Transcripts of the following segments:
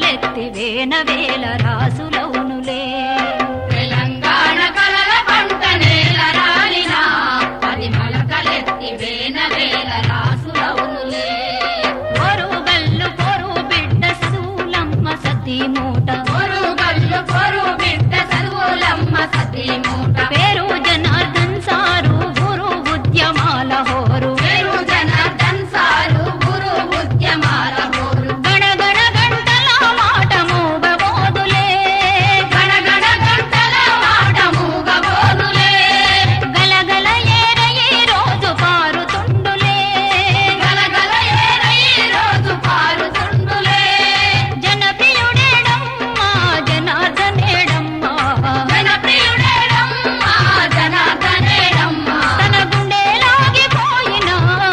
మొలకలెత్తి వేన వేల రాసులవునులే తెలంగాణ కలల పంట నేల రాలిన పది మొలకలెత్తి వేన వేల రాసులవునులే పొరుగల్లు పొరు బిడ్డ సూలమ్మ సతీ మూట పొరుగల్లు పొరు బిడ్డ చదువులమ్మ సతీ మూట పేరు జనార్దన్ సారు గురు ఉద్యమాల హోరు పేరు జనార్దన్ సారు గురు ఉద్యమాల హోరు గణగణ గంటల మాట మూగబోదులే గణగణ గంటల మాట మూగబోదులే గలగల ఏర ఈ రోజు పారుతుండులే గలగల ఏర ఈ రోజు పారుతుండులే జనప్రియుడేడమ్మ జనార్దనేడమ్మ జనప్రియుడేడమ్మ జనార్దనేడమ్మ తన గుండెలాగిపోయిన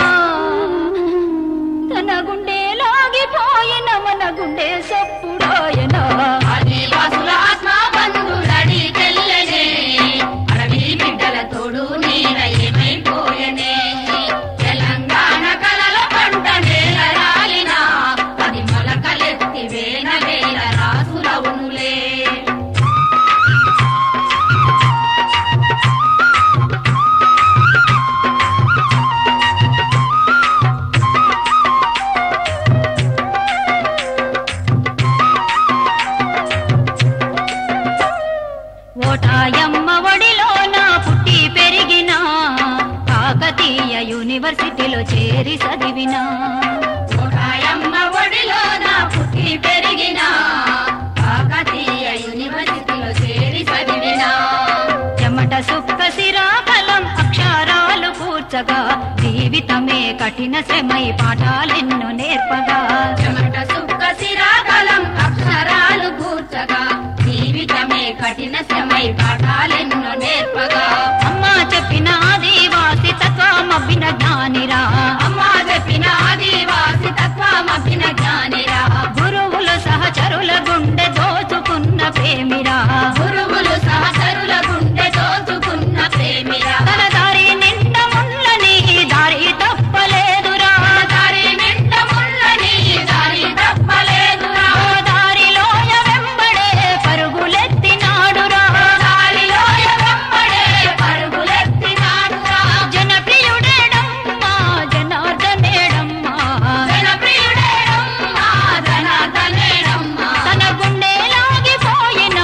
తన గుండెలాగిపోయిన మన గుండె సప్పుడాయన ఆదివాసుల ఆత్మ బంధుడడి తెల్లనే అడవి బిడ్డల తోడు నీర ఏమైపోయనే తెలంగాణ కలల పంట నేల రాలిన అది మొలకలెత్తి వేల వేల రాసులవునులే ఓటాయమ్మ ఒడిలోన పుట్టి పెరిగిన కాకతీయ యూనివర్సిటీలో చేరి చదివినా ఒకయమ్మ ఒడిలోన పుట్టి పెరిగిన కాకతీయ యూనివర్సిటీలో చేరి చదివిన చెమట సుక్క సిరాకలం అక్షరాలు కూర్చగా జీవితమే కఠిన శ్రమై పాఠాలెన్నో నేర్పగా చెమట సుక్క శిరాకలం అక్షరాలు కూర్చగా జీవితమే కఠిన శ్రమై పాఠాలెన్నో నేర్పగా అమ్మా చెప్పిన ఆదివాసి తత్వమబ్బిన జ్ఞానిరా అమ్మా చెప్పిన ఆదివాసి తత్వమభిన జ్ఞానిరా గురువులు సహచరుల గుండె దోచుకున్న ప్రేమిరా గురువులు సహచరుల గుండె దోచుకున్న ప్రేమిరా తన దారి నిండా ముళ్ళని దారి తప్పలేదురా దారి నిండ ముళ్ళని దారి తప్పలేదురా ఓ దారిలోయ వెంబడే పరుగులెత్తినాడురా దారిలో వెంబడే పరుగులెత్తినాడురా జనప్రియుడేడమ్మా జనార్దనేడమ్మా జనప్రియుడేడమ్మ జనార్దనేడమ్మ తన గుండె లాగిపోయిన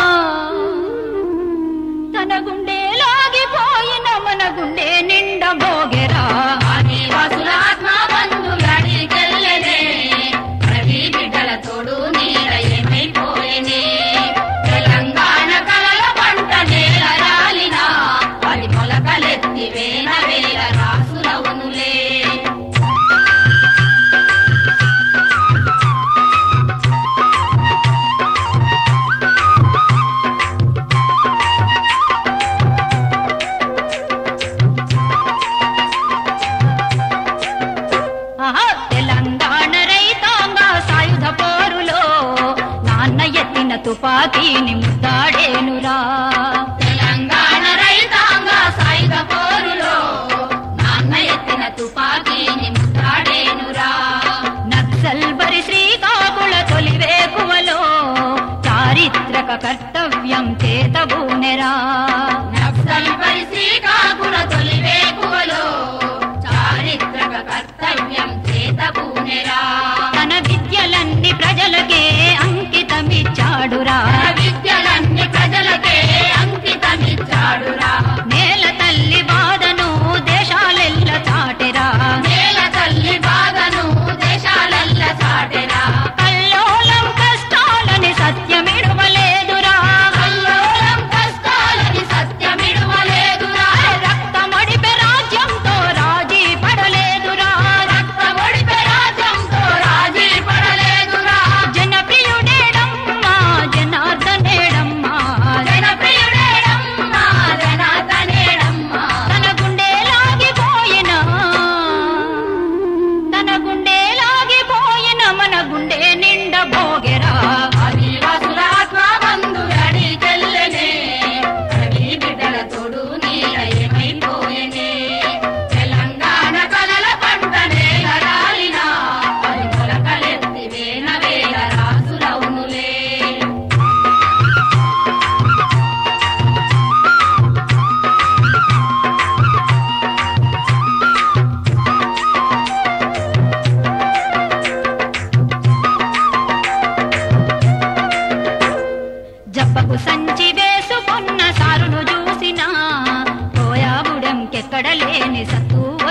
తన గుండె లాగిపోయిన మన గుండె నిండా భోగెరా ఆదివాసుల ఆత్మ బంధులడి తెల్లనే రవి బిడ్డల తోడు నీర ఏమైపోయేనే తెలంగాణ కలల పంట నేల రాలిన అది మొలకలెత్తి వేల వేల రాసులవునులే ఆహా, తెలంగాణ రైతాంగ సాయుధ పోరులో నాన్న ఎత్తిన తుపాకీని ముద్దాడేనురా తెలంగాణ రైతాంగ సాయుధ పోరులో నాన్న ఎత్తిన తుపాకీని ముద్దాడేనురా నక్సల్ బరి శ్రీకాకుళ తొలివేకువలో చారిత్రక కర్తవ్యం చేతబూనెరా నక్సల్ పరి శ్రీకాకుళ తొలి వేకువలో చారిత్రక కర్తవ్యం చేతబూనెరా తన విద్యలన్నీ ప్రజలకే అంకితమిచ్చాడురా తన విద్యలన్నీ ప్రజలకే అంకితమిచ్చాడురా నేల తల్లి బాధను దేశాలెల్ల చాటెరా నేల తల్లి బాధను దేశాలల్ల చాటెరా కల్లోలం కష్టాలని సత్యమిడవలేదురా కల్లోలం కష్టాలని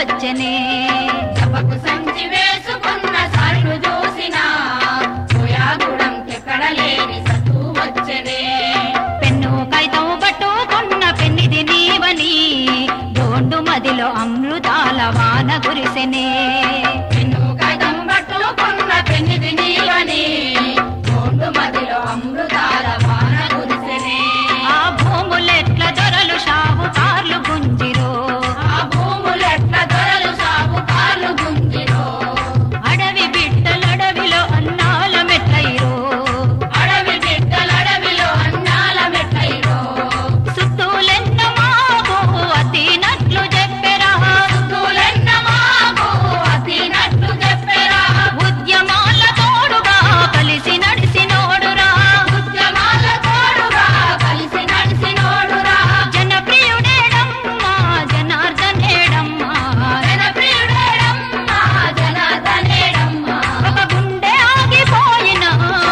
వచ్చనే సభకు సంచి వేసుకున్న సార్లు చూసిన పోయాగుడం ఎక్కడ లేని సత్తు వచ్చనే పెన్ను కైతం పట్టుకున్న పెన్నిది నీవని దోండు మదిలో అమృతాల వాన కురిసెనే పెన్ను కాగితం పట్టుకున్న పెన్నిది నీవని గోండు మదిలో అమృతాల వాన కురిసెనే ఆ భూములెట్ల దొరలు షావుకార్లు గుంజిరో ఆ భూములెట్ల దొరలు సాగుకార్లు గుంజిరో అడవి బిడ్డలడవిలో అన్నాల మెట్లయిరో అడవి బిడ్డలడవిలో అన్నాల మెట్టయిరో సుత్తులెన్న మాకు అతినట్లు చెప్పెరా సుతులెన్న మాకు అతినట్లు చెప్పెరా ఉద్యమాల తోడుగా కలిసి నడిసినోడురా ఉద్యమాల తోడుగా కలిసి నడిసినోడురా జనప్రియుడేడమ్మా జనార్దనేడమ్మా జనప్రియుడేడమ్మా జనార్దనేడమ్మా ఒక గుండె ఆగిపోయిన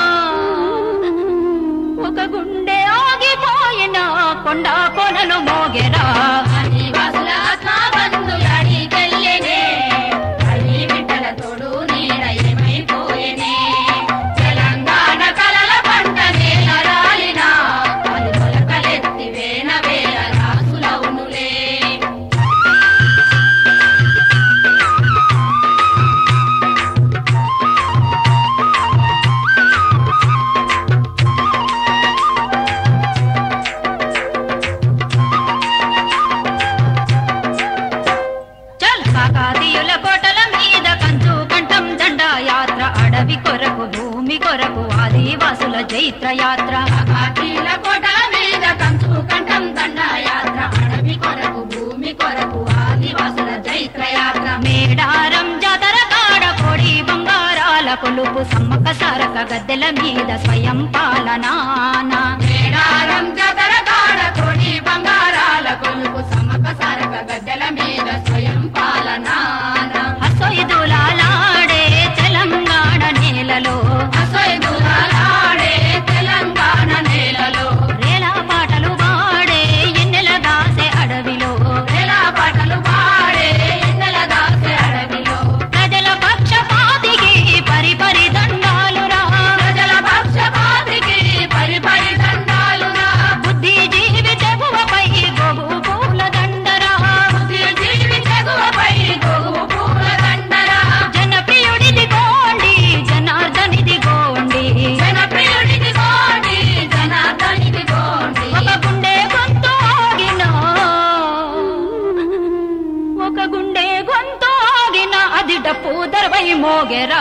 ఒక గుండె ఆగిపోయిన కొండ కొనలు మోగెరా ఆదివాసుల ఆత్మబంధులడికెళ్ళెనే. తల్లి బిడ్డల తోడు నీడ ఏమైపోయెనే. తెలంగాణ కలల పంట నేల రాలిన. అది మొలకలెత్తి వేల వేల రాసులవునులే. చల్ కాకాతీయుల కోటల మీద కంచు కంఠం దండ యాత్ర అడవి కొరకు భూమి కొరకు ఆదివాసుల జైత్ర యాత్ర కాకీల కోటల మీద కంచు కంఠం దండ యాత్ర. అడవి కొరకు భూమి కొరకు ఆదివాసుల జైత్ర యాత్ర మేడారం జాతర కాడ కోడి బంగారాల కొలుపు సమ్మక సారక గద్దెల మీద స్వయం పాలనాన మేడారం జాతర కాడ కోడి బంగారాల కొలుపు సమక సారక గద్దెల మీద స్వయం పాలనాన హసొయిదులాడే తెలంగాణ నేలలో అసైదులాడే తెలంగాణ నేలలో రేలా పాటలు పాడే ఎన్నెల దాసే అడవిలో ఎలా పాటలు పాడే ఎన్నెల దాసే అడవిలో ప్రజల పక్షపాతికి పరిపరి దండాలురా ప్రజల పక్షపాతికి పరి పరి దండాలురా బుద్ధి జీవి తెగువపై గోగు పూల దండరా బుద్ధి జీవి తెగువపై గోగు పూల దండరా జనప్రియుడిది గోండి జనార్దనిది గోండి జనప్రియుడికి గోడి జనార్దనికి గోడి ఒక గుండె గొంతు ఆగిన ఒక గుండె గొంతు ఆగిన అది డప్పు దర్వై మోగెరా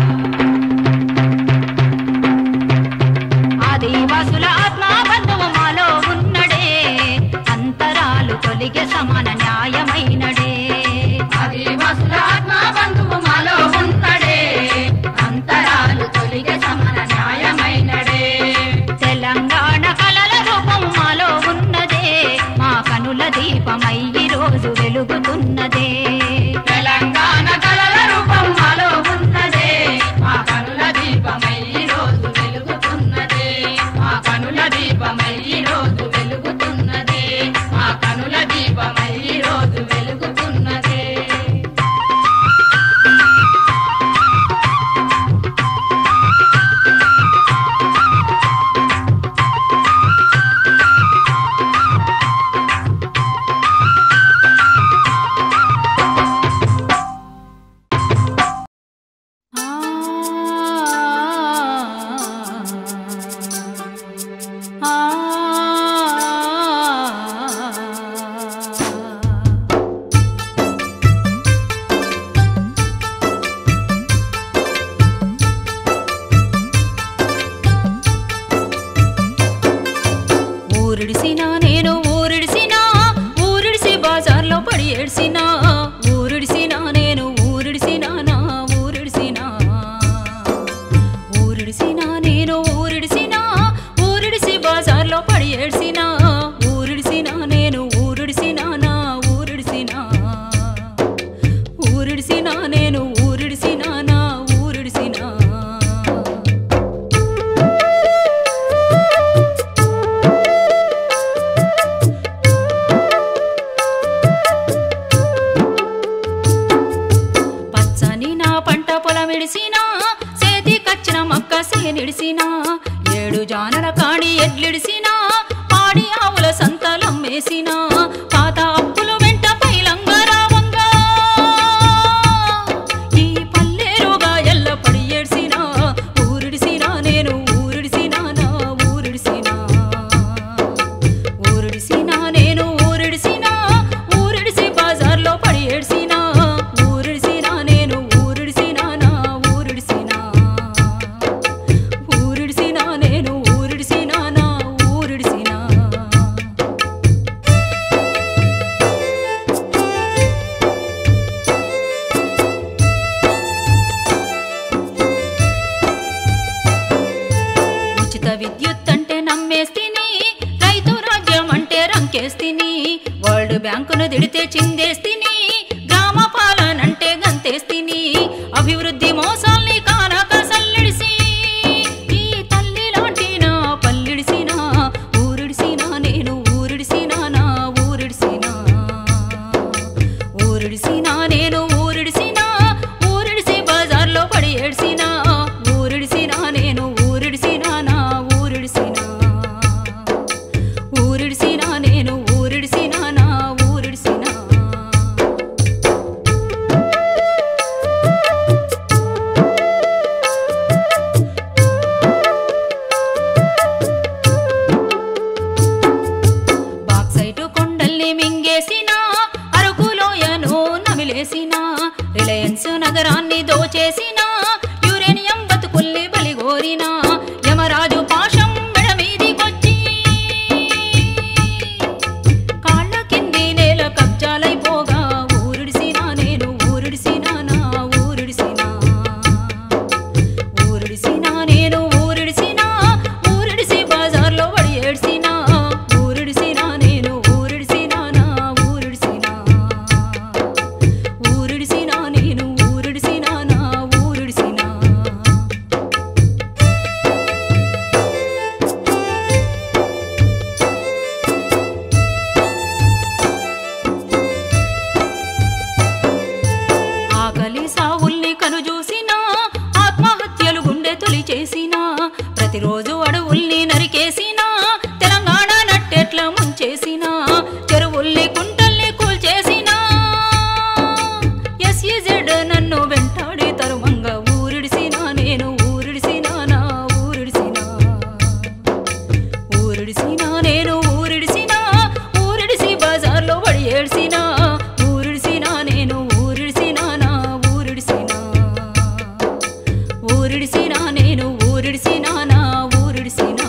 ఆదివాసుల ఆత్మ బంధువు మాలో ఉన్నడే అంతరాలు తొలిగే సమాన న్యాయమైనడే ఆదివాసుల ఆత్మ బంధువు మాలో ఉన్నడే అంతరాలు తొలిగే సమన న్యాయమైనడే తెలంగాణ కలల రూపం మాలో ఉన్నదే మా కనుల దీపమై ఈ రోజు వెలుగుతున్నదే తెలంగాణ కలల రూపం మాలో ఉన్నదే మా కనుల దీపమై ఈ రోజు వెలుగుతున్నదే మా కనుల దీపమై ఈ రోజు వెలుగుతున్నదే మా కనుల దీపమై ఈ రోజు వెలుగుతున్నదే ఊరిడిసినా నేను ఊరిడిసినా ఊరిడిసి బజార్లో పడి ఏడ్సినా ఊరిడిసినా నేను ఊరిడిసినా నా ఊరిడిసినా ఊరిడిసినా నేను ఊరిడిసినా ఊరిడిసి బజార్లో పడి ఏడ్సినా ఊరిడిసినా నేను ఊరిడిసినా నా ఊరిడిసినా ఊరిడిసినా నేను ఊరిడిసినా నా ఊరిడిసినా నిడిసినా ఏడు జానల కాడి ఎడ్లిడిసినా పాడి ఆవుల సంతలం వేసినా పాత అప్పులు వెంట పైలంగా రావంగా ఈ పల్లెరుగా ఎల్ల పడి ఏడ్సినా ఊరిడిసినా నేను ఊరిడిసినా నా ఊరిడిసినా ఊరిడిసినా నేను ఊరిడిసినా ఊరిడిసి బజార్లో పడి ఏడ్సినా ఊరిడిసినా నేను ఊరిడిసినా నా ఊరిడిసినా ఊరిడిసినా నేను ఊరిడిసినా నా ఊరిడిసినా ఉచిత విద్యుత్ అంటే నమ్మేస్తిని రైతు రాజ్యం అంటే రంకేస్తిని వరల్డ్ బ్యాంకును దిడితే చిందేస్తిని గ్రామ పాలన అంటే గంతేస్తిని అభివృద్ధి మోసాల్ని కానక సల్లిడిసి ఈ తల్లి లాంటి నా పల్లిడిసినా ఊరిడిసినా నేను ఊరిడిసినా నా ఊరిడిసినా ఊరిడిసినా నేను ఊరిడిసినా ఊరిడిసి బజార్లో పడి ఏడ్సినా ఊరిడిసినా నేను ఊరిడిసినా నా ఊరిడిసినా ఊరిడిసినా నేను ఊరిడిసినా నా ఊరిడిసినా బాక్సైటు కొండల్ని మింగేసిన అరకులోయను నమిలేసిన రిలయన్స్ నగరాన్ని దోచేసిన యురేనియం బతుకుల్ని బలిగోరిన యమరాజు పాశం మెడ మీదికొచ్చి కాళ్ళ కింది నేల కబ్జాలైపోగా ఊరిడిసినా నేను ఊరిడిసినా నా ఊరిడిసినా ఊరిడిసినా నేను ఊరిడిసినా ఊరిడిసి బజార్లో పడి ఏడ్సినా ఊరిడిసినా నేను ఊరిడిసినా నా ఊరిడిసినా ఊరిడిసినా నేను ఊరిడిసినా నా ఊరిడిసినా ఆకలి సావుల్ని కనుజూసినా ఆత్మహత్యలు గుండె తొలి చేసినా ప్రతిరోజు అడవుల్ని నరికేసినా తెలంగాణ నట్టెట్ల ముంచేసినా చెరువుల్ని కుంటల్ని కూల్చేసినా ఎస్ఈజెడ్ నన్ను వెంటాడి తరుమంగా ఊరిడిసినా నేను ఊరిడిసినా నా ఊరిడిసినా ఊరిడిసినా నేను ఊరిడిసినా ఊరిడిసి బజార్లో పడి ఏడ్సినా ఊరిడిసినా నేను ఊరిడిసినా నా ఊరిడిసినా ఊరిడిసినా నేను ఊరిడిసినా నా ఊరిడిసినా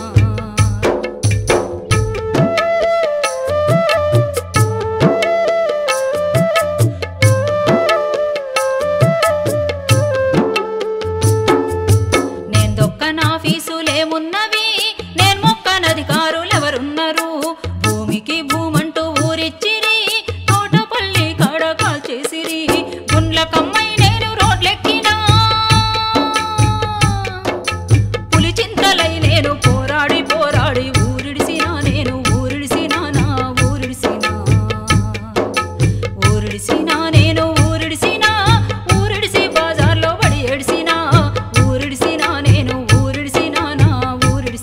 నేను దొక్కన ఫీసులేమున్నవి నేను మొక్కనధికారులెవరున్నారు భూమికి భూమంటూ ఊరిచ్చిరి తోటపల్లి కాడ కాల్చేసిరి గుండ్ల కమ్మై నేను రోడ్లెక్కినా పులి చింతలై నేను పోరాడి పోరాడి ఊరిడిసినా నేను ఊరిడిసినా నా ఊరిడిసినా ఊరిడిసినా నేను ఊరిడిసినా ఊరిడిసి బజార్లో పడి ఏడ్సినా ఊరిడిసినా నేను ఊరిడిసినా నా ఊరిడిసినా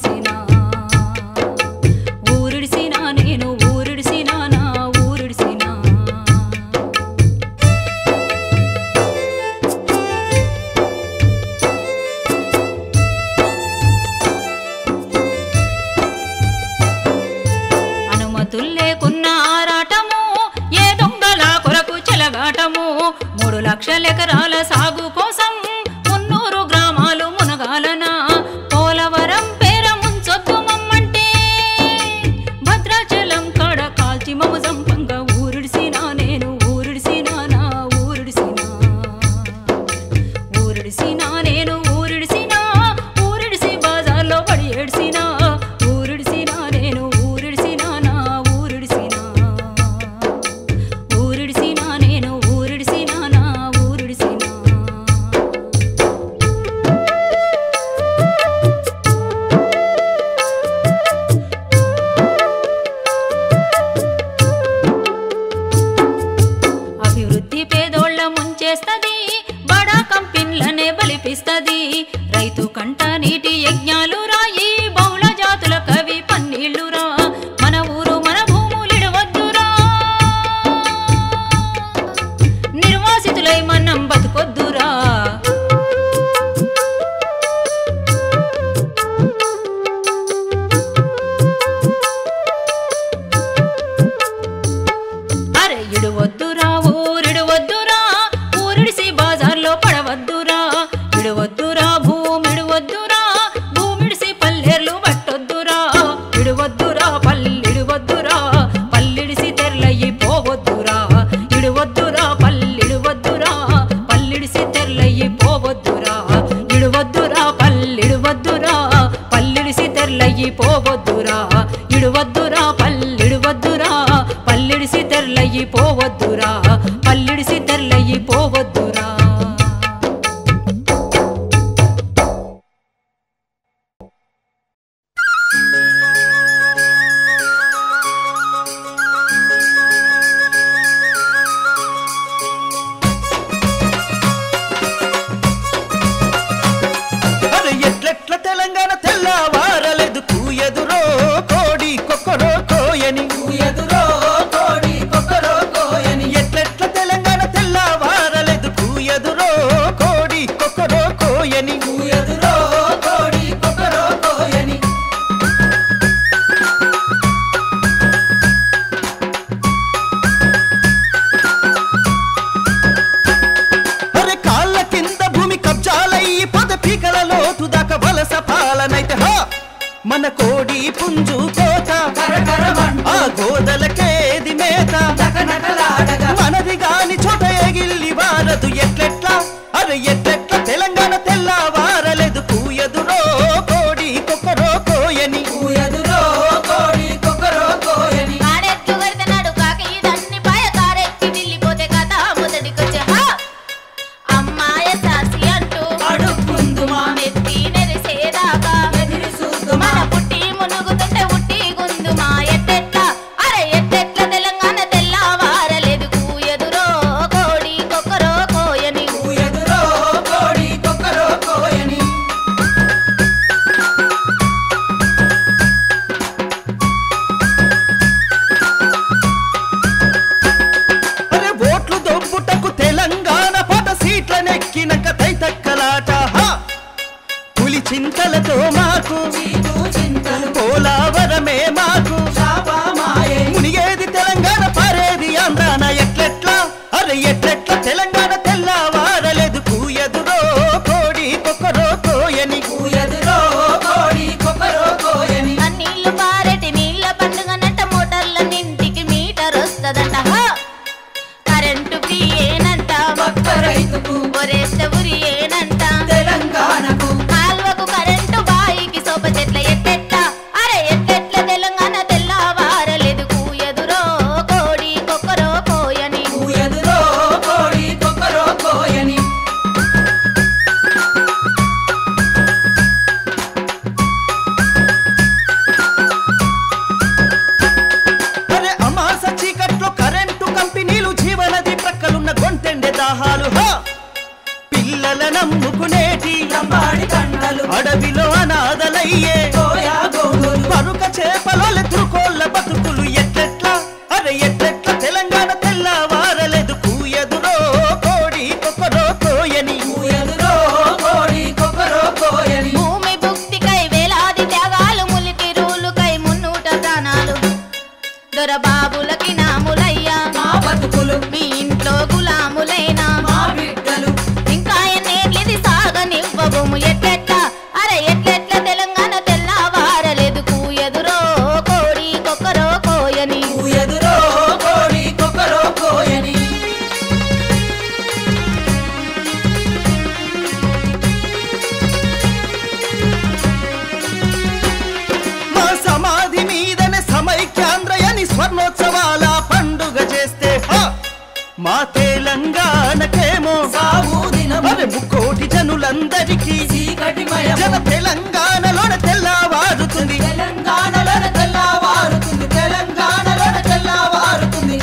తెరలయ్యి పోవద్దురా ఇడువద్దురా పల్లిడువద్దురా పల్లిడిసి తెరలయ్యి పోవద్దురా పల్లిడిసి తెరలయ్యి పోవద్దురా అరే ఎట్లెట్ల తెలంగాణ తెల్లవారలేదు కూయెదురో కోడి కొక్కరో కోయని ఎదురో కోడి కొక్కరో కోయని ఎట్లెట్ల తెలంగాణ తెల్లవారలేదు కూయెదురో కోడి కొక్కరో కోయని ఎదురో కోడి కొక్కరో కోయని అరే కాళ్ళ కింద భూమి కబ్జాలయ్యి పద పీకల లోతు దాకా వలస పాలనైతే హా మన కోడి పుంజు కోత కరకరమంటూ ఆ గోదలకేది మేత నకనకలాడగా మనది గాని చోట ఎగిల్లి వారదు ఎట్లెట్లా అరే ఎట్లెట్ల తెలంగాణ తెల్లవారలేదు కూయదురో కోడి కొక్కరో కోయని ఎదురో కోడి కొక్కరో కోయని కాడెత్తు కడతనాడు కాకి ఇదన్ని పాయ కారెక్కి నిల్లిపోతే కథ మొదటికొచ్చే హా అమ్మాయ సాసి అంటూ అడుక్కుందు మా నెత్తి నెరిసేదాకా ఎదిరి చూద్దుమా మన పుట్టి మునుగుతుంటే ఉట్టి గుందుమా ఎట్టెట్లా అరే ఎట్టెట్ల తెలంగాణ తెల్లవారలేదు కూయదురో కోడి కొక్కరో కోయని ఎదురో కోడి కొక్కరో కోయని అరే ఓట్లు దొబ్బుటకు తెలంగాణ పట సీట్ల నెక్కినక తైతక్కలాట హా! పులి చింతలతో మాకు చీటు చింతలు పోలావరమే మాకు శాపమాయే మునిగేది తెలంగాణ పారేది ఆంధ్రాన ఎట్లెట్లా అరే ఎట్లెట్ల తెలంగాణ తెల్లవారలేదు కూయదురో కోడి కొక్కరో కోయని ఎదురో కోడి కొక్కరో కోయని నీళ్లు పారెటి నీళ్ళ పండుగ నట్ట మోటార్ల నింటికి మీటర్ వస్తదంట హా కరెంటు ఫ్రీ ఏనంట పక్క రైతుకు ఒరేస్తే ఉరి ఏనంట తెలంగాణకు కాల్వకు కరెంటు బాయికి సోప చెట్ల ఎట్టెట్ల అరే ఎట్టెట్ల తెలంగాణ తెల్లవారలేదు కూయదురో కోడి కొక్కరో కోయని ఎదురో కోడి కొక్కరో కోయని అరే అమాస చీకట్లో కరెంటు కంపెనీలు జీవనది ప్రక్కలున్న గొంతెండె దాహాలు హా! పిల్లల నమ్ముకునేటి లంబాడి కండలు అడవిలో అనాథలయ్యే కోయా గోగులు పరుక చేపల త్రుకోళ్ళ బతుకులు ఎట్లెట్లా అరే ఎట్లెట్ల తెలంగాణ తెల్లవారలేదు కూయదురో కోడి కొక్కరో కోయని ఎదురో కోడి కొక్కరో కోయని భూమి భుక్తికై వేలాది త్యాగాలు ములికి రూలుకై మున్నూట ప్రాణాలు దొరబాబులకి నాములయ్యా మా బతుకులు మీ ఇంట్లో గులాములైనా మా బిడ్డలు ఇంకా ఎన్నేళ్ళిది సాగనివ్వబోము ఎట్లెట్ల అరే ఎట్లెట్ల తెలంగాణ తెల్లవారలేదు కూయదురో కోడి కొక్కరో కోయని ఎదురో కోడి కొక్కరో కోయని మా సమాధి మీదనే సమైక్యాంధ్రయని స్వర్ణోత్సవాల పండుగ చేస్తే హా! మా తెలంగాణకేమో సాగు దినము అరే ముక్కోటి జనులందరికీ చీకటిమయము జన తెలంగాణలోన తెల్లవారుతుంది తెలంగాణలో తెల్లవారుతుంది తెలంగాణలో తెల్లవారుతుంది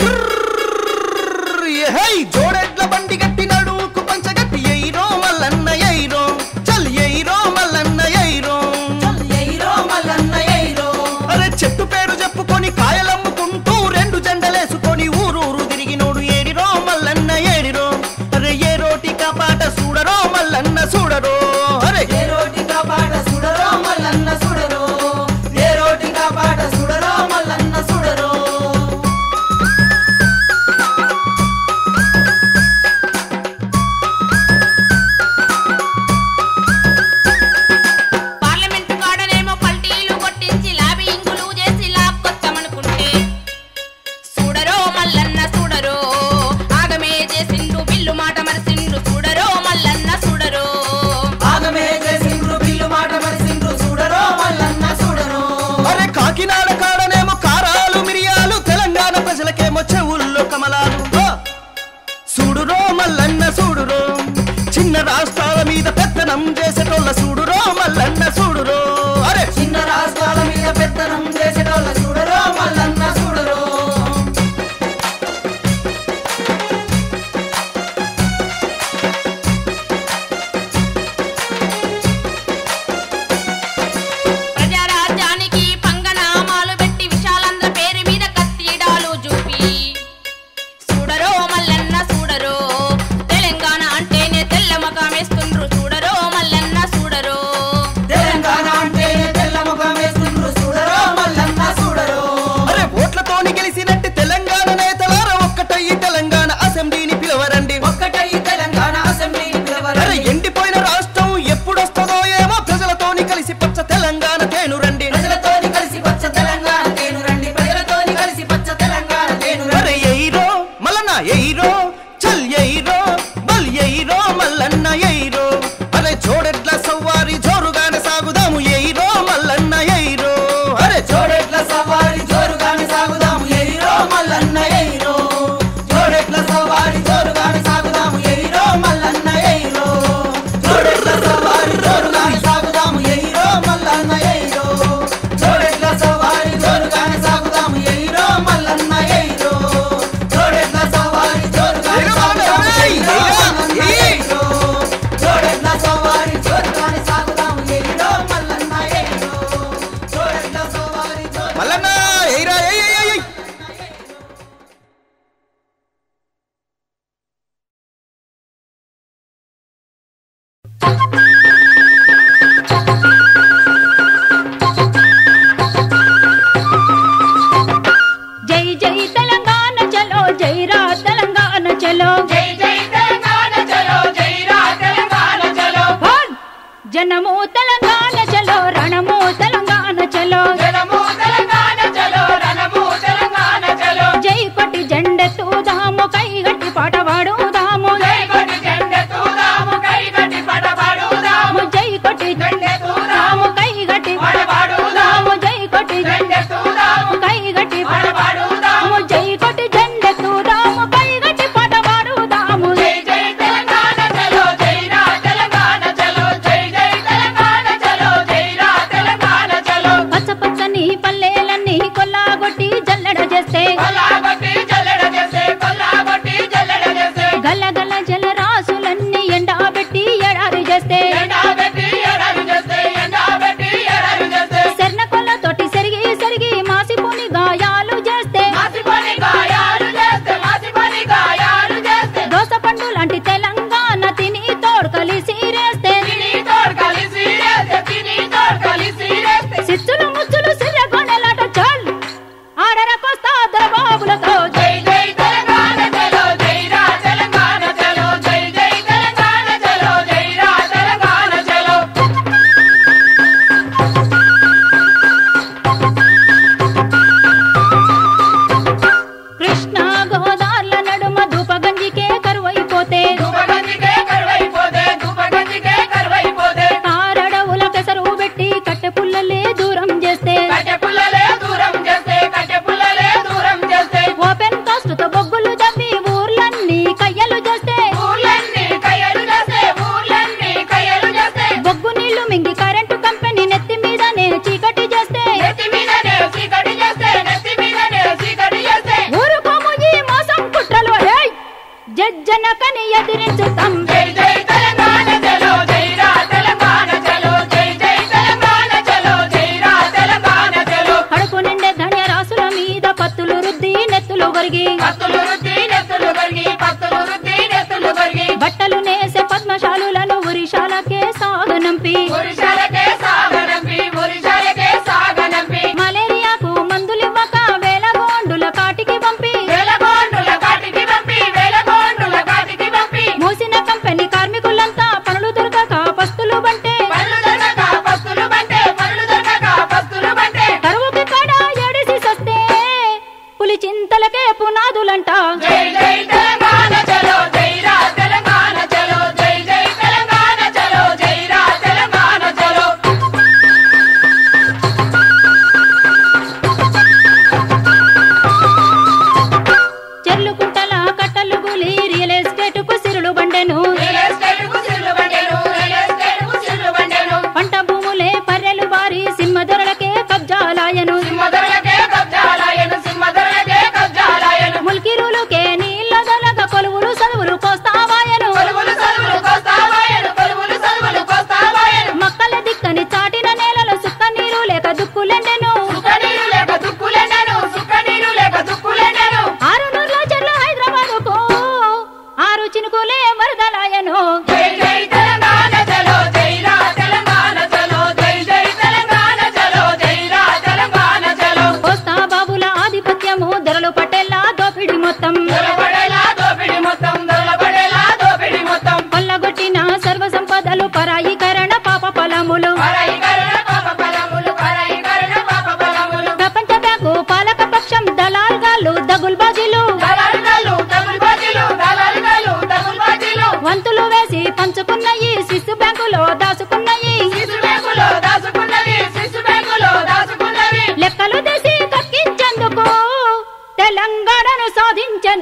హై జోడెడ్ల బండి గట్టి నడువుకు పంచగట్టి ఎయిరో మల్లన్న ఎయిరో చల్ ఎయిరో మల్లన్న ఎయిరో ఎయిరో మల్లన్న ఎయిరో అరే చెట్టు పేరు చెప్పుకొని కాయలమ్ముకుంటూ రెండు జెండలేసుకొని ఊరూరు తిరిగినోడు ఏడిరో మల్లన్న ఏడిరో అరే ఏ రోటి కాపాట చూడరో మల్లన్న చూడరో అరే ఏ రోటి కాపాట సుడరో రాష్ట్రాల మీద పెత్తనం చేసేటోళ్ళ చూడురో మల్లన్న చూడురో అరే చిన్న రాష్ట్రాల మీద పెత్తనం చేసేటోళ్ళ చూడరో మల్లన్న చూడరో ప్రజారాజ్యానికి పంగనామాలు పెట్టి విశాలంధ్ర పేరు మీద కత్తిడాలు చూపి చూడరో మల్లన్న చూడరో తెలంగాణ అంటేనే తెల్ల మకమేస్తుండ్రో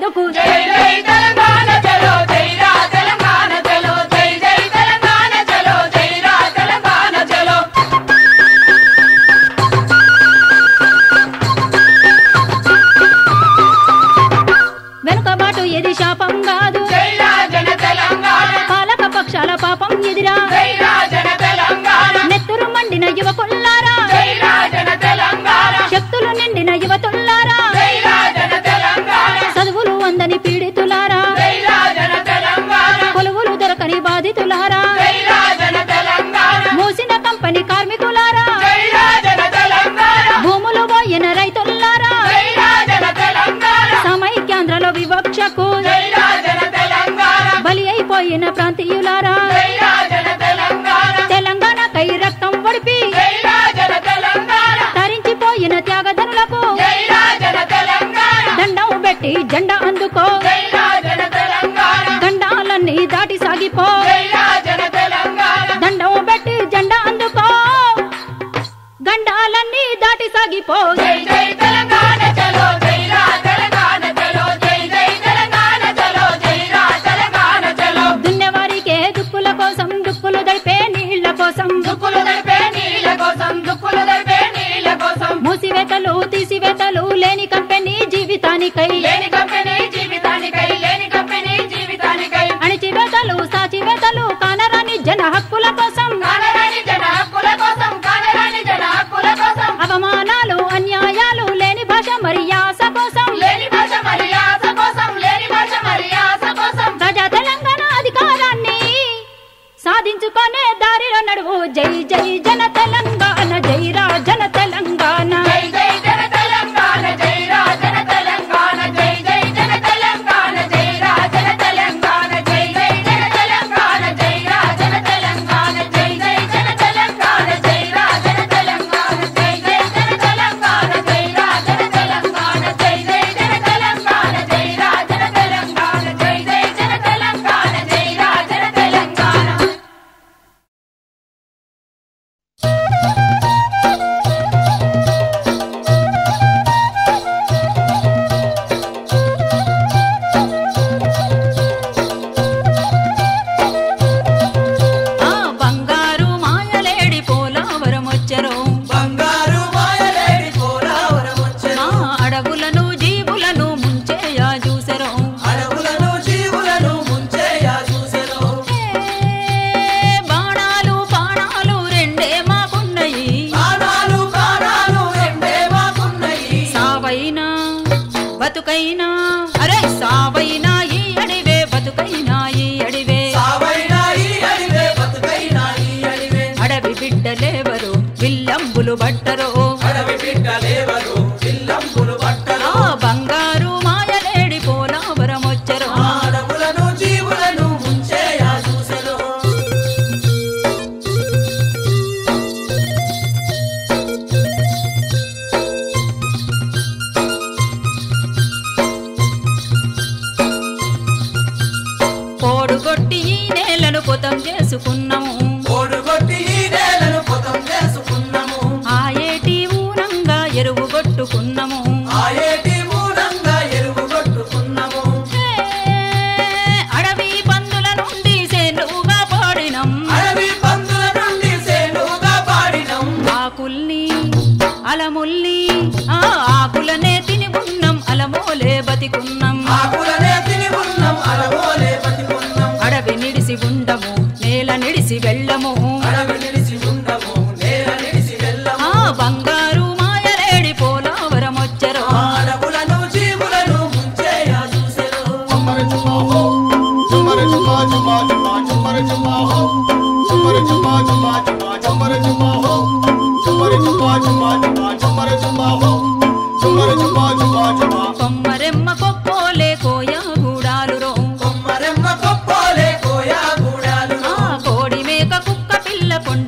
ఎందుకు జై జై తెలంగాణ చలో జై రా తెలంగాణ చలో జై జై తెలంగాణ చలో జై రా తెలంగాణ చలో వెనుకబాటు ఇది శాపం కాదు జై రా జన తెలంగాణ పాలక పక్షాల పాపం ఎదిరా జై రా జన తెలంగాణ నెత్తురు మండిన యువకుల్లారా జై రా జన తెలంగాణ శక్తులు నిండిన యువతుల్లారా జై రా జన తెలంగాణ చదువులు అందని పీడితులారా జై రా జన తెలంగాణ కొలువులు దొరకని బాధితులారా జై రా జన తెలంగాణ మూసిన కంపెనీ కార్మికులారా జై రా జన తెలంగాణ భూములు పోయిన రైతుల్లారా జై రా జన తెలంగాణ సమైక్యాంధ్రలో వివక్షకు జై రా జన తెలంగాణ బలి అయిపోయిన ప్రాంతీయులారా జై రా జన తెలంగాణ తెలంగాణ కై రక్తం ఒడిపి జై రా జన తెలంగాణ తరించిపోయిన త్యాగధనులకు జై రా జన తెలంగాణ దండం పెట్టి జెండా అందుకో జై రా జన తెలంగాణ దండాలన్నీ దాటి సాగిపో జై రా జన తెలంగాణ దండం పెట్టి జెండా అందుకో గండాలన్నీ దాటి సాగిపో జై జై తెలంగాణ చలో జై రా తెలంగాణ చలో జై జై తెలంగాణ చలో జై రా తెలంగాణ చలో దున్నెవారికే దుక్కుల కోసం దుక్కులు దడిపే నీళ్ల కోసం దుక్కులు దడిపే నీళ్ళ కోసం దుక్కులు దడిపే నీళ్ళ కోసం మూసివేతలు తీసివేతలు లేని కంపెనీ జీవితానికై లేని కంపెనీ జీవితానికై లేని కంపెనీ జీవితానికై అణిచివేతలు సాచివేతలు కానరాని జన హక్కుల కోసం కానరాని జన హక్కుల కోసం కానరాని జన హక్కుల కోసం అవమానాలు అన్యాయాలు లేని భాష మరి యాస కోసం లేని భాష మర్యాస కోసం లేని భాష మర్యాస కోసం ప్రజా తెలంగాణ అధికారాన్ని సాధించుకునే దారిలో నడువు జై జై జన తెలంగాణ జై రా జన తెలంగాణ జై జై జన తెలంగాణ జై రా జన తెలంగాణ జై జై జన తెలంగాణ జై రా జన తెలంగాణ జై జై జన తెలంగాణ జై రా జన తెలంగాణ జై జై జన తెలంగాణ జై రా జన తెలంగాణ జై జై జన తెలంగాణ జై రా జన తెలంగాణ జై జై జన తెలంగాణ జై రా జన తెలంగాణ జై జై జన తెలంగాణ జై రా జన తెలంగాణ ఆ బంగారు మాయలేడి పోలావరం వచ్చరు బంగారు మాయలేడి పోరావరం వచ్చెను. మా అడవులను జీవులను ముంచేయా చూసరు అడవులను జీవులను ముంచేయా చూసెను. బాణాలు బాణాలు రెండే మాకున్నయి ప్రాణాలు ప్రాణాలు రెండే మాకున్నయి. సావైనా బతుకైనా అరే సావైనా ఈ అడివే బతుకైనా ఈ అడివే సావైనా ఈ అడివే, బతుకైనా ఈ అడివే. అడవి బిడ్డలేవరు విల్లంబులు బట్టరు అడవి బిడ్డలేవరు, విల్లంబులు బట్టలు. ఆ బంగారు మాయలేడి పోలావరం వచ్చరు ఆ అడవులను జీవులను ముంచేయా చూసెను. పోడుగొట్టి ఈ నేలను పొతం చేసుకున్నాము ఓడుగొట్టి ఈ నేలను పొతం చేసుకున్నాము. ఆ ఏటి ఊనంగా ఎరువు కొట్టుకున్నాము ఆ ఏటి మూలంగా ఎరువు కొట్టుకున్నాము. హే, అడవి పందుల నుండి సేనుగా పాడినం అడవి పందుల నుండి సేనుగా పాడినం. ఆకుల్ని అలముల్ని ఆ ఆకులనే తిని ఉన్నాం అలమోలే బతికున్నాం ఆకులనే తిని ఉన్నాం, అడవోలే బతికున్నాం. అడవి నిడిసి ఉండము నేల నిడిసి వెళ్ళము అడవి నిలిచి ఉండము, నేల నిలిచి వెళ్ళము. ఆ బంగారు మాయలేడి పోలావరం వచ్చరు ఆ అడవులను జీవులను ముంచేయా చూసెను. Chumare chumma ho, chumare chumma chumma chumma chumare chumma ho, chumare chumma chumma chumma chumare chumma ho, chumare chumma chumma chumma chumare chumma ho, chumare chumma chumma chumma. కొమ్మరెమ్మ కొక్కోలే Koya గూడాలు రో కొమ్మరెమ్మ కొప్పోలే కోయా గూడాలు. ఆ కోడి మేక కుక్క పిల్ల కొండ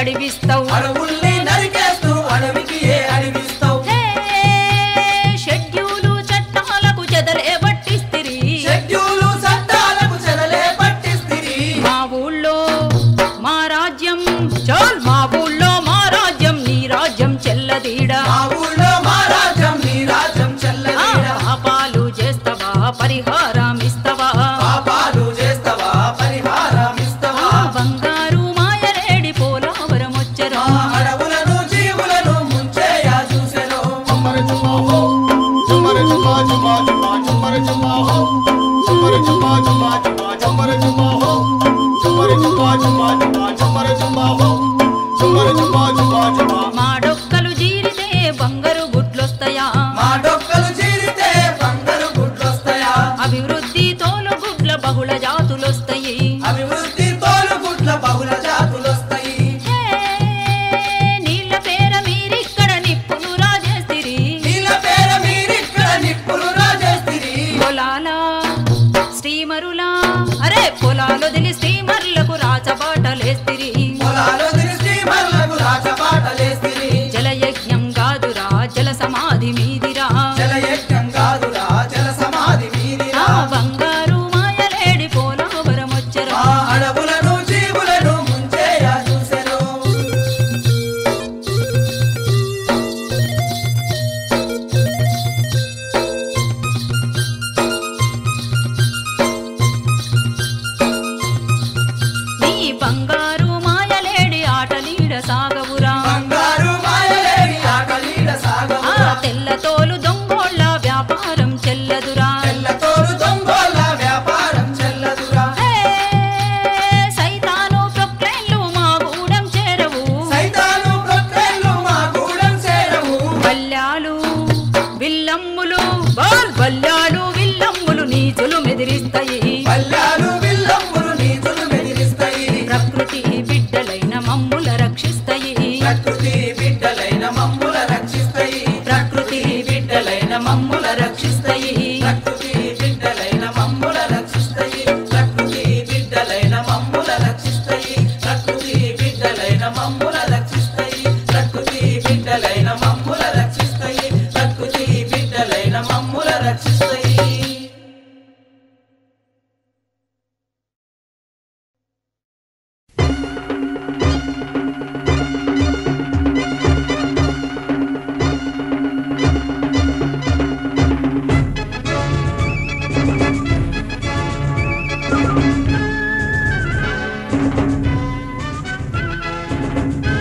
అడివిస్తావు అడవుల్ని నరికేస్తూ అడవికి ఏ అడివిస్తావు హే, షెడ్యూలు చట్టాలకు చెదలే పట్టిస్తిరి షెడ్యూలు చట్టాలకు చెదలే పట్టిస్తిరి మా ఊళ్ళో మా రాజ్యం చాల్ మా ఊళ్ళో మా రాజ్యం నీ రాజ్యం చెల్లదీడా మా ఊళ్ళో మా రాజ్యం నీ రాజ్యం ఆ, చెల్లదీడ పాపాలు చేస్తావా పరిహారం ఇస్తావా పాపాలు చేస్తావా పరిహారం ఇస్తావా ఆ, బంగారు మాయలేడి పోలావరం వచ్చరా మా అడవులను జీవులను ముంచేయా చూసెను Chumare chumma ho, chumare chumma chumma chumma, chumare chumma ho, chumare chumma chumma chumma, chumare chumma ho, chumare chumma chumma chumma, chumare chumma ho, chumare chumma chumma chumma. మా డొక్కలు జీరితే బంగారు గుడ్లొస్తాయా మా డొక్కలు చీరితే బంగారు గుడ్లొస్తాయా అభివృద్ధి తోలు గుడ్ల బహుళ జాతులొస్తాయి అభివృద్ధి తోలు గుడ్ల బహుళ జాతులొస్తాయి హే, నీళ్ళ పేర మీరిక్కడ నిప్పులు రాజేస్తిరి నీళ్ళ పేర మీరిక్కడ నిప్పులు రాజేస్తిరి పొలాల స్టీమరులా అరే పొలాలు వదిలి స్టీమర్లకు రాచబాటలేస్తిరి పొలాలు తిరిగి మల్లకు రాచబాటలేస్తిరి జలయజ్ఞం కాదురా జల సమాధి మీదిరా జలయజ్ఞం కాదురా జల సమాధి మీదిరా ఆ బంగారు మాయలేడి పోలావరం వచ్చరా మా అడవులను జీవులను ముంచేయా చూసెను నీ బంగారు మాయలేడి ఆటలీడ సాగవురా బంగారు మాయలేని ఆకలీడ ఆ సాగవురా తెల్ల తోలు దొంగోళ్ళ వ్యాపారం చెల్లదురా తెల్లతోలు దొంగోళ్ళ వ్యాపారం చెల్లదురా హే, సైతాను ప్రొక్లైన్లు మా గూడెం చేరవు సైతాను ప్రొక్లైన్లు మా గూడెం చేరవు బల్యాలు విల్లమ్ములు బాల్ బల్యాలు విల్లమ్ములు నీచులు మెదిరిస్తాయి పల్లాలు విల్లమ్ములు నీతులు మెదిరిస్తాయి ప్రకృతి బిడ్డలైన మమ్ముల రక్షిస్తాయి ప్రకృతి బిడ్డలైన మమ్ముల రక్షిస్తాయి ప్రకృతి బిడ్డలైన మమ్ముల రక్షిస్తాయి ప్రకృతి బిడ్డలైన మమ్ముల రక్షిస్తాయి ప్రకృతి బిడ్డలైన మమ్ముల రక్షిస్తాయి ప్రకృతి బిడ్డలైన మమ్ముల రక్షిస్తాయి ప్రకృతి బిడ్డలైన మమ్ముల రక్షిస్తాయి ప్రకృతి బిడ్డలైన మమ్ముల రక్షిస్తాయి Chumare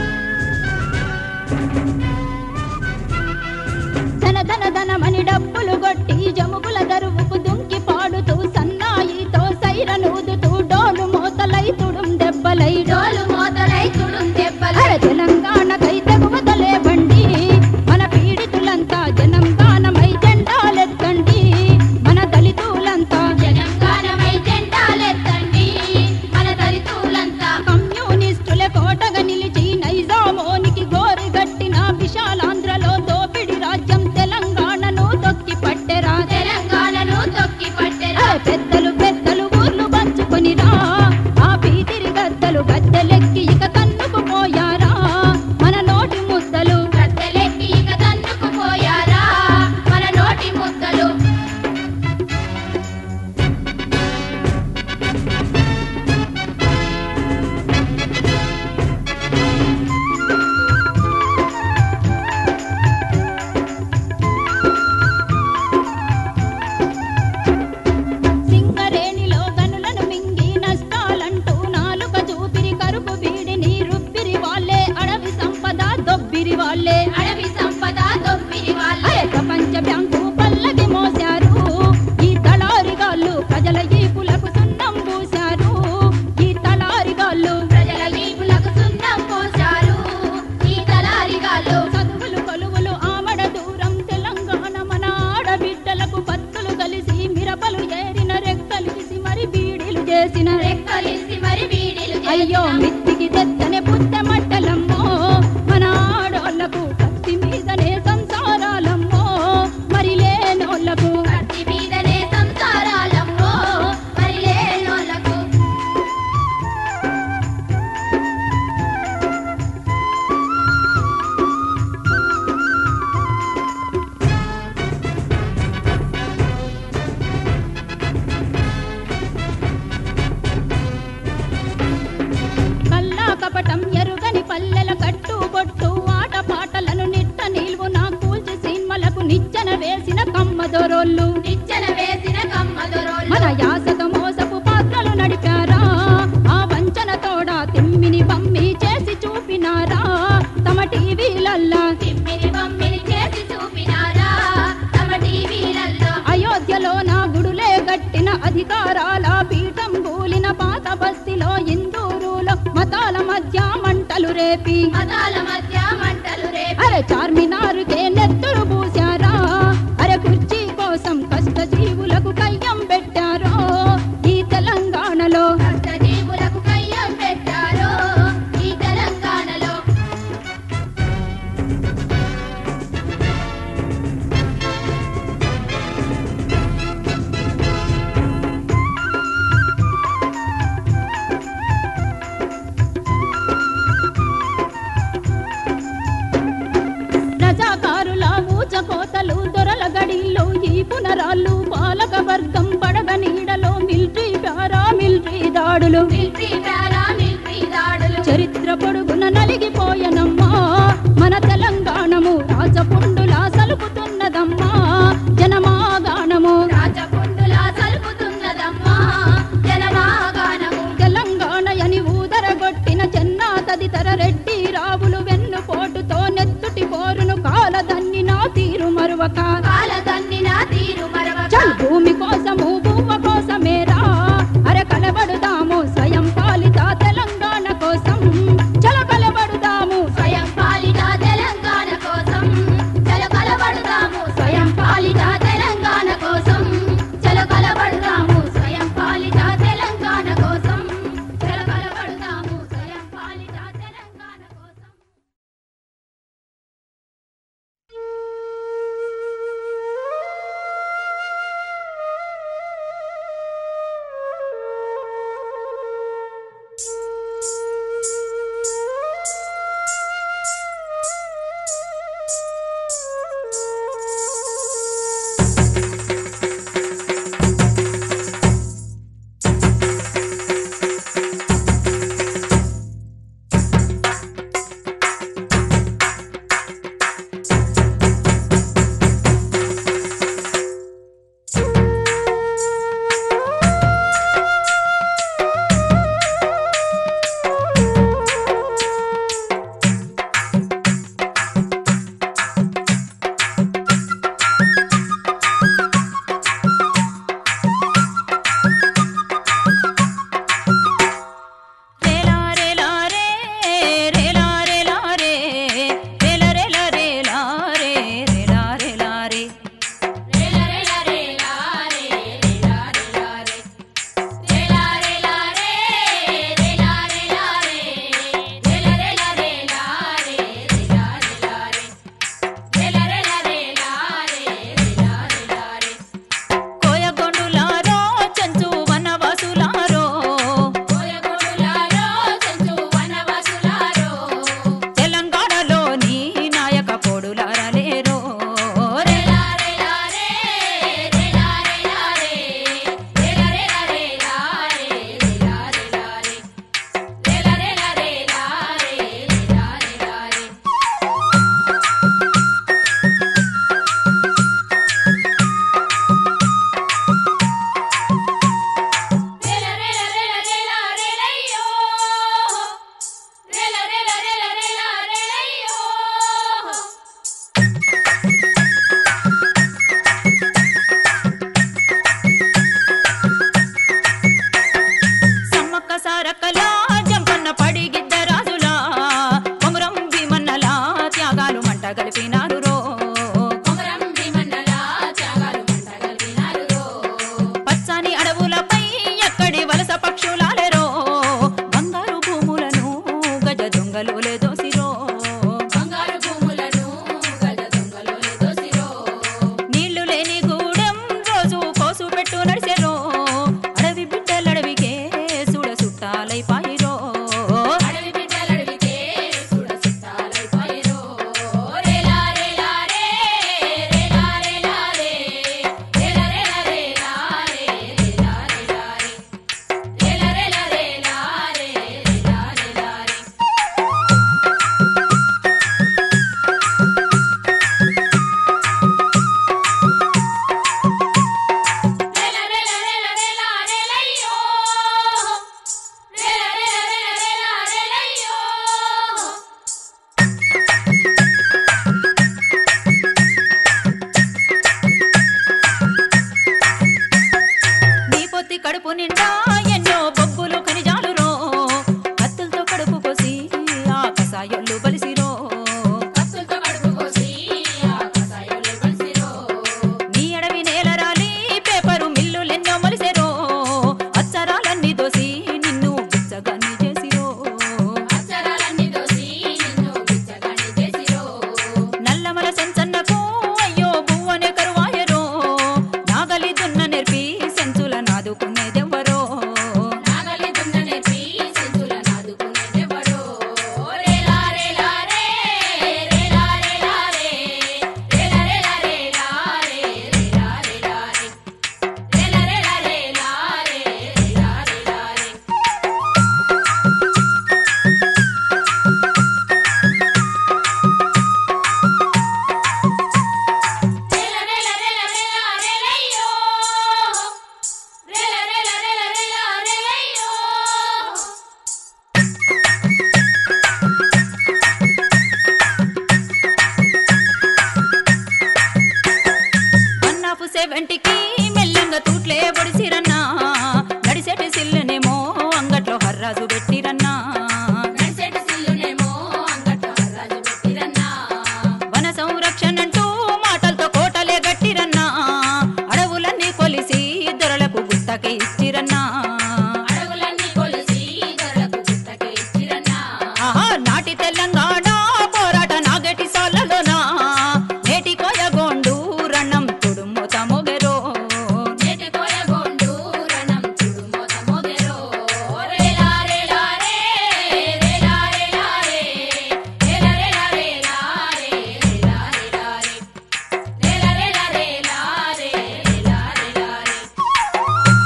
పది పల్లెల కట్టు బొట్టు ఆట పాటలను నిట్ట నిల్వున కూల్చి సినిమలకు నిచ్చెన వేసిన కమ్మదొరోళ్ళు నిచ్చెన వేసిన కమ్మదొరోళ్ళు మన యాసతో మోసపు పాత్రలు నడిపారా ఆ వంచన తోడ తిమ్మిని బమ్మి చేసి చూపినారా తమ టీవీలల్లా తిమ్మిని బమ్మిని చేసి చూపినారా తమ టీవీలల్లో అయోధ్యలో నా గుడులే గట్టిన అధికారాల పీఠం కూలిన పాత బస్తీలో ఇందూరులో మతాల మధ్య మంటలు రేపి మతాల మధ్య మంటలు రేపి అరే చార్మినారుకే నెత్తురు పూశారా అరే కుర్చీ కోసం కష్ట జీవులకు కయ్యం పెట్టారో ఈ తెలంగాణలో కష్టజీవులకు కయ్యం పెట్టారో ఈ తెలంగాణలో రజాకారుల ఊచకోతలు దొరల గడిలో ఈ పునరాళ్ళు పాలక వర్గం పడగ నీడలో మిలిటరీ పారా మిలిటరీ దాడులు మిలిటరీ పారా మిలిటరీ దాడులు చరిత్ర పొడుగున నలిగిపోయనమ్మా మన తెలంగాణము రాజపుండులా సలుపుతున్నదమ్మా జనమాగాణము రాజపుండులా సలుపుతున్నదమ్మా జనమాగానము తెలంగాణ అని ఊదరగొట్టిన చెన్నా తదితర రెడ్డి రావులు వెన్ను పోటుతో నెత్తుటి పోరును కాలదన్ని నా తీరు మరువక కాలదన్నిన తీరు మరవక చల్ భూమి కోసము భూమ కోసమేరా అర కలబడుదాము స్వయం పాలిత తెలంగాణ కోసం చల కలబడుదాము స్వయం పాలిత తెలంగాణ కోసం చల కలబడదాము స్వయం పాలిత తెలంగాణ కోసం చల కలబడదాము స్వయం పాలిత తెలంగాణ కోసం చల కలబడదాము స్వయం పాలిత తెలంగాణ కోసం రేలా రేలా రే రేలా రేలా రే రేలా రేలా రేలా రే రేలా రేలా రే రేలా రేలా రేలా రే రేలా రేలా రే రేలా రేలా రే రేలా రేలా రే రేలా రేలా రేలా రే రేలా రేలా రే రేలా రేలా రేలా రే రేలా రేలా రే కోయగొండులారో చెంచు వనవాసులారో కోయగొడులారో చెంచు వనవాసులారో తెలంగాణలోని నాయక పొడులారలేరో రేలా రేలా రే రేలా రేలా రే రేలా రేలా రేలా రే రేలా రేలా రే రేలా రేలా రేలా రే రేలా రేలా రే రేలా రేలా రేలా రేలా రేలయ్యో రేలా రేలా రేలా రేలా రేలయ్యో సమ్మక్క సారక్కలా జంపన్న పడిగిద్ద రాజులా కొమురం భీమన్నలా త్యాగాలు మంట గలిపినారు రో కొమరం భీమన్నల త్యాగాలు మంటగలిపినారురో. పచ్చని అడవులపై ఎక్కడి వలస పక్షులాలెరో బంగారు భూములను గజ దొంగలు లేదోసిరో బంగారు భూములను గజ దొంగలోలే దోసిరో. నీళ్లు లేని గూడెం రోజు కోసు పెట్టు నడిసెరో అడవి బిడ్డలడవికే సుడ సుట్టాలై పాయిరో అడవి బిడ్డలడవికే సుడ సుట్టాలైపోయిరో. రేలా రేలా రే, రేలా రేలా రే, రేలా రేలా రేలా రే, రేలా రేలా రే. రేలా రేలా రేలా రే, రేలా రేలా రే. కసాయొల్లు బలిసిరో కత్తులతో కడుపు కోసి ఆ కసాయోలు కలిసిరో నీ అడవి నేల రాలి పేపరు మిల్లులెన్నో మొలిసెరో అచ్చరాలన్నీ దోసి నిన్ను బిచ్చగాన్ని చేసిరో అక్షరాలన్నీ దోసి నిన్ను బిచ్చగాని చేసిరో నల్లమల సెంచన్నకు అయ్యో బువ్వనే కరువాయరో నాగలి దున్న నేర్పి సెంచుల నాదుకునేదెవ్వరో నాగలి దున్న నేర్పి సెంచుల నాదుకునేదెవరో రేలా రేలా రే రేలా రేలా రే రేలా రేలా రేలా రే రేలా రేలా రే రేలా రేలా రేలా రే రేలా రేలా రే రేల రేల రేల రేల రేలయ్యో రేల రేల రేల రేల రేలయ్యో అన్నాపు సెవెంటికి మెల్లంగా తూట్లే పొడిసిరన్నా నడిసేటి సిల్లునేమో అంగట్లో హర్రాజు పెట్టిరన్నా నడిసేటి సిల్లునేమో అంగట్లో హర్రాజు పెట్టిరన్నా వన సంరక్షణ అంటూ మాటలతో కోటలే గట్టిరన్నా అడవులన్నీ కొలిసి దొరలకు గుత్తకే ఇచ్చిరన్నా అడవులన్నీ కొలిసి దొరలకు గుత్తకే ఇచ్చిరన్నా ఆహా నాటి తెలంగాణ పోరాట నాగటి సాలలోనా నేటి కోయగోండు రణం తుడుమోత మొగెరో నేటి కోయగోండు రణం చూడు మోత మోగెరో రేలా రేలా రే రేలా రేలా రే రేలా రేలా రేలా రే రేలా రేలా రే రేలా రేలా రేలా రే రేలా రేలా రే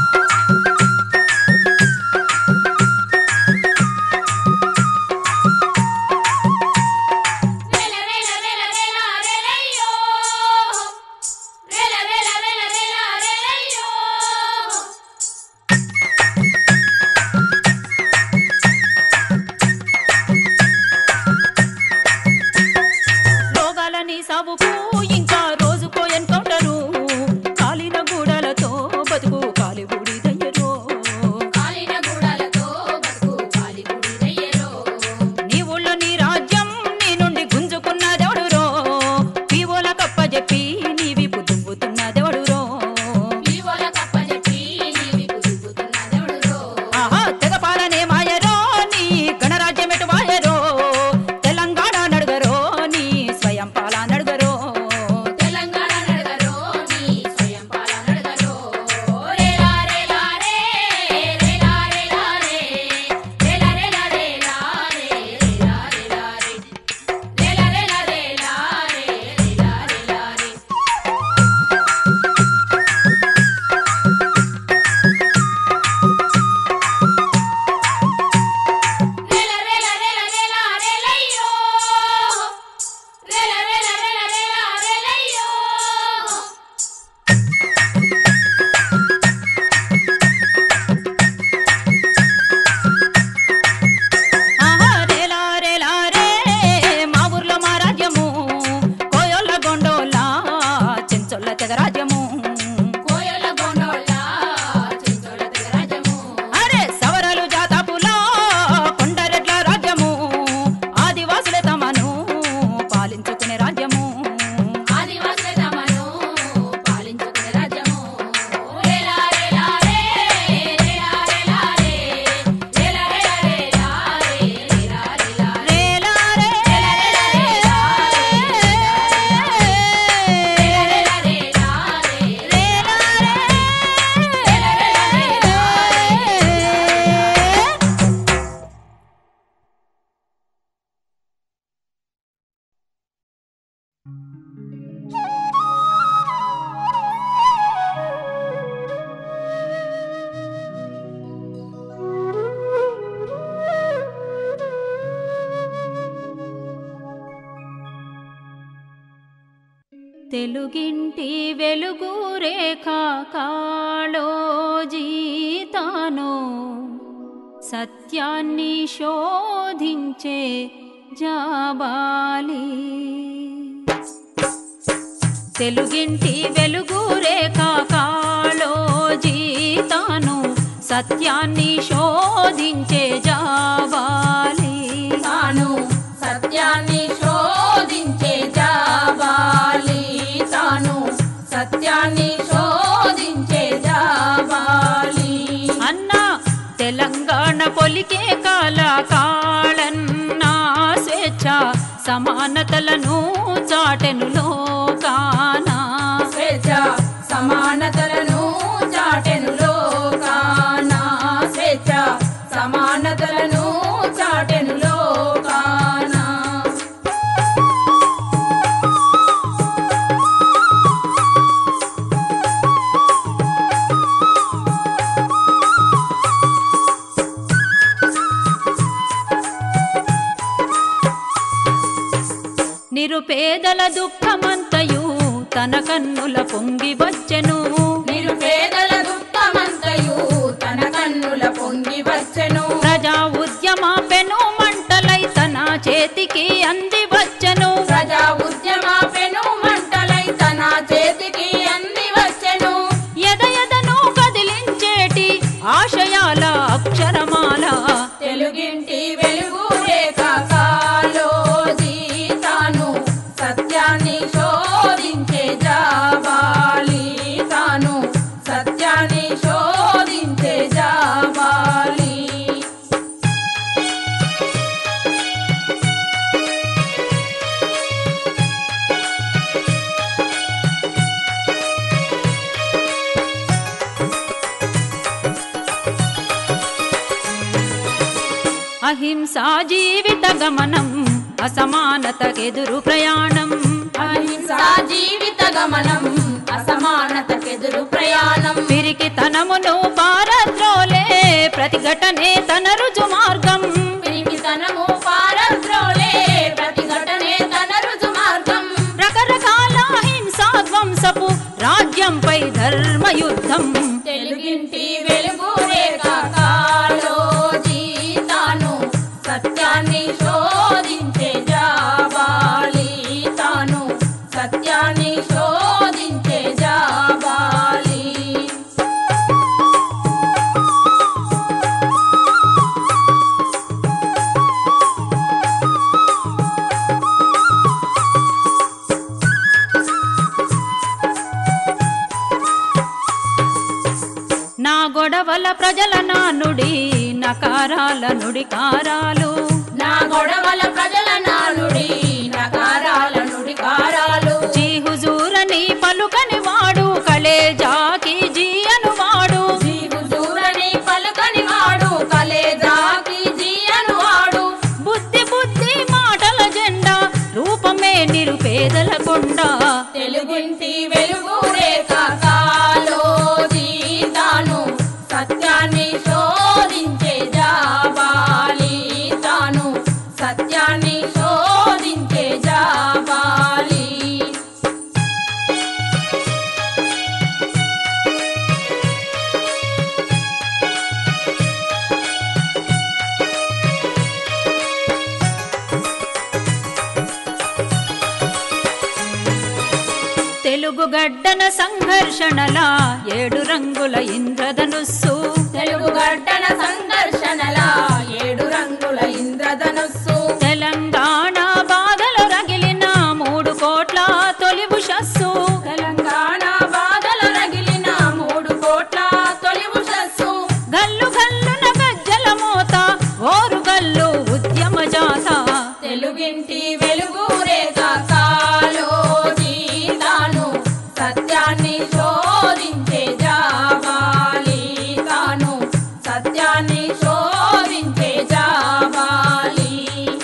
రేల రేల రేల రేల రేలయ్యో రేల రేల రేల రేల రేలయ్యో రోగాలని సావుకు ఇంకా రోజుకో ఎన్కౌంటరు కాలిన గూడలతో బతుకు కాలి బూడిదయ్యరో కాలిన గూడాలతో బతుకు కాలి గుడిదయ్యరో నీ ఊళ్ళో నీ రాజ్యం నీ నుండి గుంజుకున్నదెవడురో పీవోల కప్ప చెప్పి నీవి పుదుంపుతున్నదెవడురో ఈవోల కప్పజెప్పి నీవి కుదుపుతున్నదెవడురో ఆహా తెగపాలనే మాయరో నీ గణరాజ్యం ఎటు వాయరో తెలంగాణ నడుగరో నీ స్వయం పాల నడుగరో తెలంగాణ నడగరో నీ స్వయం పాల నడగరో రేలా రేలా రే రేలా రేలా రే రేలా రేలా రేలా రే రేలా రేలా రే రేలా రేలా రేలా రే రేలా రేలా రే రేల రేల రేల రేల రేలయ్యో రేల రేల రేల రేల రేలయ్యో ఆహా రేలా రేలా రే మా ఊర్లో మా రాజ్యము కోయోళ్ళ గొండోళ్ళ చెంచొల్ల తెగరాజ్యము కోయల గోండోళ్ళ చెంచోళ్ళ తెగరాజము అరే సవరలు జాతాపులా కొండరెడ్ల రాజ్యము ఆదివాసులే తమను పాలించుకునే రాజ్యము ఆదివాసుల తమను పాలించుకునే రాజ్యము రేల రేల రే రేల రేల రే రేల రేల రేల రే రేల రేల రే రేలా రే రేల రేల రే రేలా రే తెలుగింటి వెలుగు రేఖ కాళోజీతాను సత్యాన్ని శోధించే జాబాలి తెలుగింటి వెలుగు రేఖ కాళోజీతాను సత్యాన్ని శోధించే జాబాలి తాను సత్యాన్ని శోధించే జాబాలి తాను సత్యాన్ని శోధించే జాబాలి అన్నా తెలంగాణ పొలికే కాల కాళన్నా స్వేచ్ఛ సమానతలను చాటెను లోకానా స్వేచ్ఛ సమానతలను చాటెను లోకానా స్వేచ్ఛ సమానతలను చాటెను లోకానా నిరుపేదల దుఃఖమంతయు తన కన్నుల పొంగి వచ్చెను నిరుపేదల దుఃఖమంతయు తన కన్నుల పొంగి వచ్చెను ప్రజా ఉద్యమ పెను మంటలై తన చేతికి అంది వచ్చెను ప్రజా ఉద్యమ పెను మంటలై తన చేతికి అంది వచ్చెను ఎద ఎదను కదిలించేటి ఆశయాల అక్షరమాల తెలుగింటి వెలుగు రేఖ కాలోజీ తాను సత్యాన్ని శోధించే జాబాలి తాను సత్యాన్ని శోధించే జాబాలి అహింసా జీవిత గమనం అసమానతకెదురు ప్రయాణం అహింసా జీవిత గమనం అసమానతకెదురు ప్రయాణం పిరికి తనమును పారద్రోలే ప్రతిఘటనే తన రుజు మార్గం పిరికితనము పారద్రోలే ప్రతిఘటనే తన రుజు మార్గం రకరకాల హింసా ధ్వంసపు రాజ్యంపై ధర్మయుద్ధం తెలుగింటి వెలుగు రేఖ కాలోజీ తాను సత్యాన్ని శోధించే జాబాలి తాను సత్యాన్ని శోధించే జాబాలి నా గొడవల ప్రజల నానుడి నకారాల నుడి కారాలు నా గొడవల ప్రజల నానుడి నకారాల నుడి కారాలు జీ హుజూరని పలుకని వాడు కళేజాకి జీ అనువాడు జీవు దూరని పలుకని వాడు కలేజాకి జీయను వాడు బుద్ధి బుద్ధి మాటల జెండా రూపమే నిరుపేదల కొండ తెలుగుంటి వెలుగు రేఖ కాలోజీ తాను సత్యాన్ని శోధించే జాబాలి తాను సత్యాన్ని శోధించే జాబాలి తెలుగు గడ్డన సంఘర్షణల ఏడు రంగుల ఇంద్రధనుస్సు తెలుగు గడ్డన సంఘర్షణల ఏడు రంగుల ఇంద్రధనుస్సు తెలంగాణ బాధలు రగిలిన మూడు కోట్ల తొలి ఉషస్సు తెలంగాణ బాధలు రగిలిన మూడు కోట్ల తొలి ఉషస్సు గల్లు గల్లున గజ్జల మోత ఓరు గల్లు ఉద్యమ జాత తెలుగింటి వెలుగు రేఖ కాలోజీ తాను సత్యాన్ని శోధించే జాబాలి తాను సత్యాన్ని శోధించే జాబాలి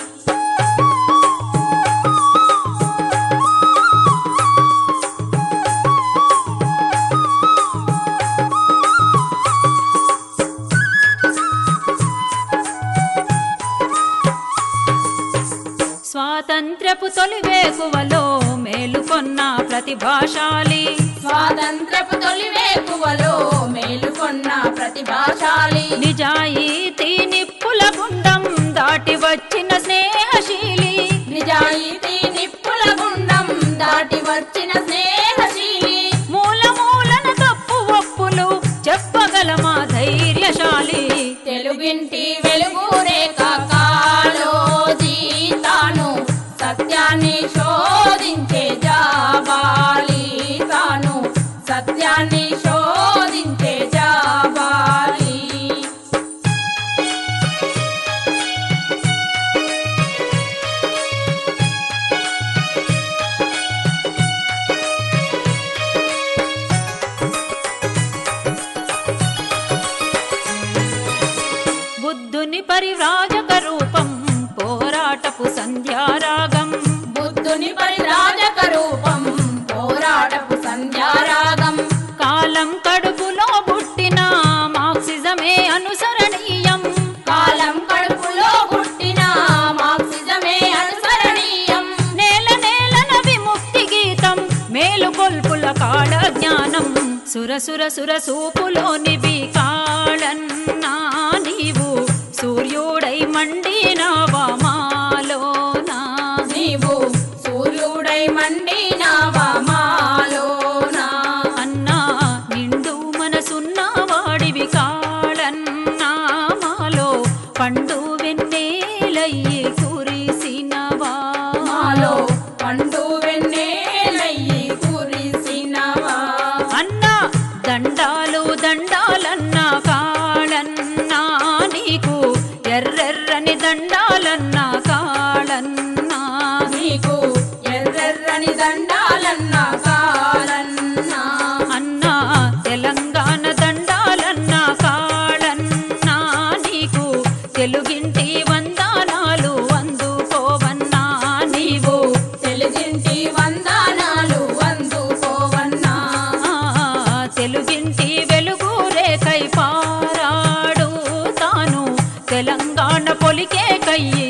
స్వాతంత్ర్యపు తొలి వేకువలో మేలుకొన్న ప్రతిభాశాలి స్వాతంత్రపు తొలి వేకువలో మేలుకొన్న ప్రతిభాశాలి నిజాయితీ నిప్పుల గుండం దాటి వచ్చిన స్నేహశీలి నిజాయితీ నిప్పుల గుండం దాటి వచ్చిన స్నేహశీలి మూల మూలన తప్పు ఒప్పులు చెప్పగల మా ధైర్యశాలి తెలుగింటి వెలుగు రేఖ కాలోజీ తాను సంధ్యారాగం బుద్ధుని పరిరాజక రూపం పోరాటపు సంధ్యారాగం కాలం కడుపులో పుట్టిన మార్క్సిజమే అనుసరణీయం కాలం కడుపులో పుట్టిన మార్క్సిజమే అనుసరణీయం నేల నేలన విముక్తి గీతం మేలుకొల్పుల కాళ జ్ఞానం సురసుర సుర సూపులోనివి కాళన్నా నీవు సూర్యుడై మండినావా మాలోనా నీవు సూర్యుడై మండినావా మాలోనా అన్నా నిండు మనసున్న వాడివి కాళన్నా మాలో పండు వెన్నెలయ్యి కురిసినవా మాలో పండు వెన్నెలయ్యి కురిసినవా అన్నా దండాలు దండాలన్నా కాళన్నా నీకు ఎర్రెర్రని దండాలన్నా కాళన్నా నీకు ఎర్రెర్రని దండాలన్నా కాలన్నా అన్నా తెలంగాణ దండాలన్నా కాళన్నా నీకు తెలుగింటి వందనాలు అందుకోవన్నా నీవు తెలుగింటి వందనాలు అందుకోవన్నా ఆ, తెలుగింటి వెలుగు రేకై పారాడు తాను తెలంగాణ పొలికే కయ్యి